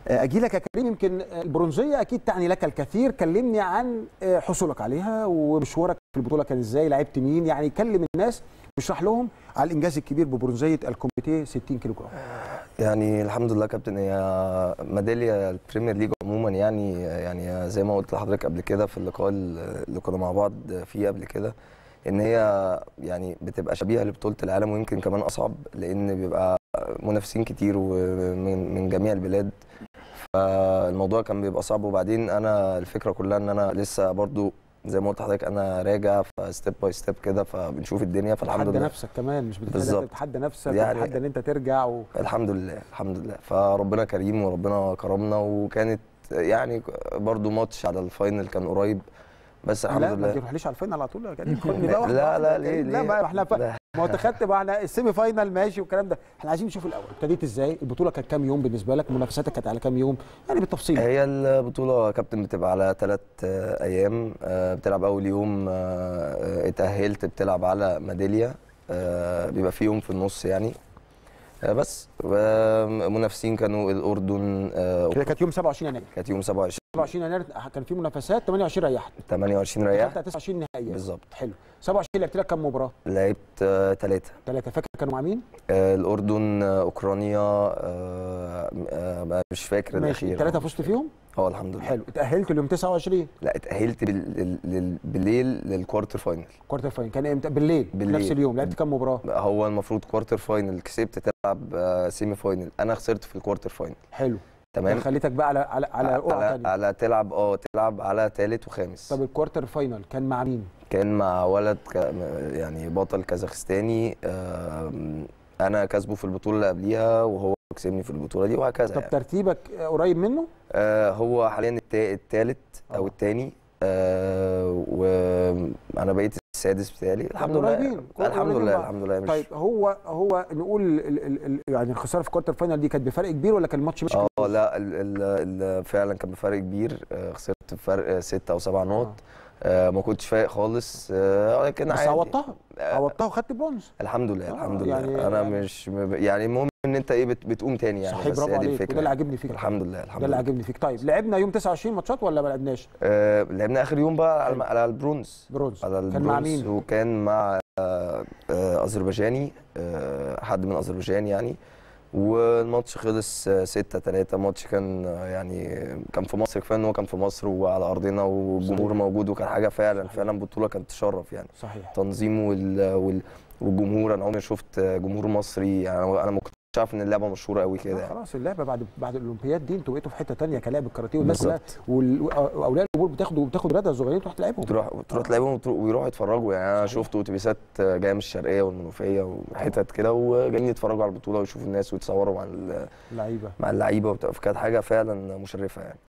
اجي لك يا كريم يمكن البرونزيه اكيد تعني لك الكثير كلمني عن حصولك عليها ومشوارك في البطوله كان ازاي لعبت مين يعني كلم الناس واشرح لهم على الانجاز الكبير ببرونزيه الكومبيتيه 60 كيلو جرام يعني الحمد لله كابتن هي ميداليه البريمير ليج عموما يعني يعني زي ما قلت لحضرتك قبل كده في اللقاء اللي كنا مع بعض فيه قبل كده ان هي يعني بتبقى شبيهه لبطوله العالم ويمكن كمان اصعب لان بيبقى منافسين كتير ومن من جميع البلاد فالموضوع كان بيبقى صعب وبعدين انا الفكره كلها ان انا لسه برضو زي ما قلت لحضرتك انا راجع فستيب باي ستيب كده فبنشوف الدنيا فالحمد تحدى لله نفسك كمان مش بالظبط. بتتحدى نفسك يعني- بتتحدى ان انت ترجع و... الحمد لله الحمد لله فربنا كريم وربنا كرمنا وكانت يعني برضو ماتش على الفاينل كان قريب بس الحمد لا ما لله تروحليش على الفاينل على طول يا كريم خدني بقى واحدة لا واحدة لا يا ليه كريم. لا ليه ما احنا ف... لا. ما هو انت خدت بقى احنا السيمي فاينل ماشي والكلام ده احنا عايزين نشوف الاول ابتديت ازاي البطوله كانت كام يوم بالنسبه لك منافساتك كانت على كام يوم يعني بالتفصيل هي البطولة يا كابتن بتبقى على ثلاث أيام آه، بتلعب أول يوم آه، آه، اتأهلت بتلعب على ميدالية آه، بيبقى في يوم في النص يعني آه، بس منافسين كانوا الأردن آه، كده كانت يوم 27 يناير كانت يوم 27 27 يناير كان في منافسات 28 ريحت 28 رياح حتى 29 نهائيات بالظبط حلو 27 لعبت لك كام مباراه؟ لعبت ثلاثة ثلاثه فاكر كانوا مع مين؟ الأردن آه، أوكرانيا آه، آه، مش فاكر ماشي الأخير ثلاثه فزت فيهم؟ اه الحمد لله حلو اتاهلت اليوم 29 لا اتأهلت بال- لل- بالليل للكوارتر فاينل كوارتر فاين كان امتى؟ بالليل بالليل. نفس اليوم لعبت كام مباراه؟ هو المفروض كوارتر فاينل كسبت تلعب آه، سيمي فاينل انا خسرت في الكوارتر فاينل حلو تمام خليتك بقى على على على قرعه على, ثانيه على تلعب اه تلعب على ثالث وخامس طب الكوارتر فاينل كان مع مين؟ كان مع ولد ك... يعني بطل كازاخستاني آم، انا كسبه في البطوله اللي قبليها وهو كسبني في البطوله دي وهكذا طب يعني. ترتيبك قريب منه؟ آه هو حاليا الثالث آه. او الثاني آه وانا بقيت السادس بتاعي الحمد لله قريبين، الحمد قريبين لله بعض. الحمد لله مش طيب هو هو نقول ال ال ال يعني الخساره في الكوارتر فاينل دي كانت بفرق كبير ولا كان الماتش مش اه لا ال ال ال فعلا كان بفرق كبير آه، خسرت بفرق ستة او سبع نقط آه ما كنتش فايق خالص آه ولكن بس عادي. عوضتها آه عوضتها وخدت برونز الحمد لله آه، الحمد لله يعني- انا يعني- مش م- يعني المهم ان انت ايه بت بتقوم تاني يعني صحيح بس برافو هي دي عليك الفكره وده اللي يعني. عاجبني فيك الحمد لله الحمد ده اللي لله عاجبني فيك طيب لعبنا يوم 29 ماتشات ولا ما لعبناش آه لعبنا اخر يوم بقى على, على البرونز برونز على البرونز كان مع مين وكان مع آه آه اذربيجاني آه حد من اذربيجان يعني والماتش خلص 6 3 ماتش كان آه، يعني كان في مصر كفايه ان هو كان في مصر وعلى ارضنا والجمهور صحيح. موجود وكان حاجه فعلا صحيح. فعلا بطوله كانت تشرف يعني صحيح تنظيم وال وال والجمهور انا عمري ما شفت جمهور مصري يعني انا ما كنتش عارف ان اللعبه مشهوره قوي كده آه، يعني خلاص اللعبه بعد بعد الاولمبياد دي انتوا بقيتوا في حته ثانيه كلاعب الكاراتيه والناس كلها بالظبط وال- واولياء الامور بتاخدوا بتاخد ولادها الصغيرين تروح تلعبهم تروح تروح تلاقيهم وتروح- ويروحوا يتفرجوا يعني انا صحيح. شفت اتوبيسات جايه من الشرقيه والمنوفيه وحتت كده وجايين يتفرجوا على البطوله ويشوفوا الناس ويتصوروا مع ال- لعيبه مع اللعيبه وبتاع فكانت حاجه فعلا مشرفه يعني